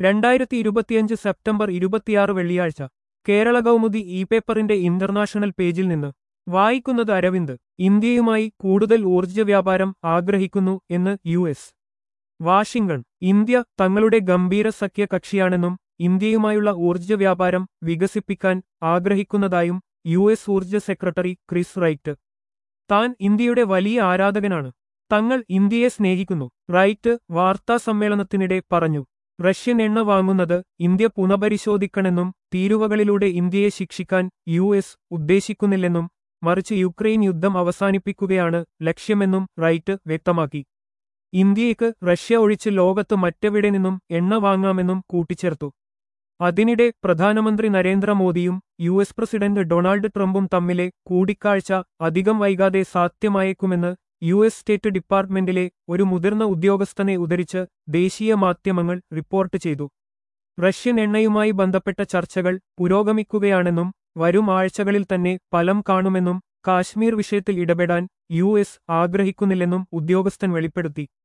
രണ്ടായിരത്തി ഇരുപത്തിയഞ്ച് സെപ്റ്റംബർ ഇരുപത്തിയാറ് വെള്ളിയാഴ്ച കേരള കൗമുദി ഇ പേപ്പറിന്റെ ഇന്റർനാഷണൽ പേജിൽ നിന്ന് വായിക്കുന്നത് അരവിന്ദ് ഇന്ത്യയുമായി കൂടുതൽ ഊർജ്ജ വ്യാപാരം ആഗ്രഹിക്കുന്നു എന്ന് യു എസ് വാഷിംഗ്ടൺ ഇന്ത്യ തങ്ങളുടെ ഗംഭീര സഖ്യ കക്ഷിയാണെന്നും ഇന്ത്യയുമായുള്ള ഊർജ്ജ വ്യാപാരം വികസിപ്പിക്കാൻ ആഗ്രഹിക്കുന്നതായും യു എസ് ഊർജ്ജ സെക്രട്ടറി ക്രിസ് റൈറ്റ് താൻ ഇന്ത്യയുടെ വലിയ ആരാധകനാണ് തങ്ങൾ ഇന്ത്യയെ സ്നേഹിക്കുന്നു റൈറ്റ് വാർത്താ സമ്മേളനത്തിനിടെ പറഞ്ഞു റഷ്യൻ എണ്ണ വാങ്ങുന്നത് ഇന്ത്യ പുനഃപരിശോധിക്കണമെന്നും തീരുവകളിലൂടെ ഇന്ത്യയെ ശിക്ഷിക്കാൻ യു എസ് ഉദ്ദേശിക്കുന്നില്ലെന്നും മറിച്ച് യുക്രൈൻ യുദ്ധം അവസാനിപ്പിക്കുകയാണ് ലക്ഷ്യമെന്നും റൈറ്റ് വ്യക്തമാക്കി ഇന്ത്യയ്ക്ക് റഷ്യ ഒഴിച്ച് ലോകത്ത് മറ്റെവിടെ നിന്നും എണ്ണ വാങ്ങാമെന്നും കൂട്ടിച്ചേർത്തു അതിനിടെ പ്രധാനമന്ത്രി നരേന്ദ്രമോദിയും യു എസ് പ്രസിഡന്റ് ഡൊണാൾഡ് ട്രംപും തമ്മിലെ കൂടിക്കാഴ്ച അധികം വൈകാതെ സാധ്യമായേക്കുമെന്ന് യു എസ് സ്റ്റേറ്റ് ഡിപ്പാർട്ട്മെന്റിലെ ഒരു മുതിർന്ന ഉദ്യോഗസ്ഥനെ ഉദ്ധരിച്ച് ദേശീയ മാധ്യമങ്ങൾ റിപ്പോർട്ട് ചെയ്തു റഷ്യൻ എണ്ണയുമായി ബന്ധപ്പെട്ട ചർച്ചകൾ പുരോഗമിക്കുകയാണെന്നും വരും ആഴ്ചകളിൽ തന്നെ ഫലം കാണുമെന്നും കാശ്മീർ വിഷയത്തിൽ ഇടപെടാൻ യു എസ് ആഗ്രഹിക്കുന്നില്ലെന്നും ഉദ്യോഗസ്ഥൻ വെളിപ്പെടുത്തി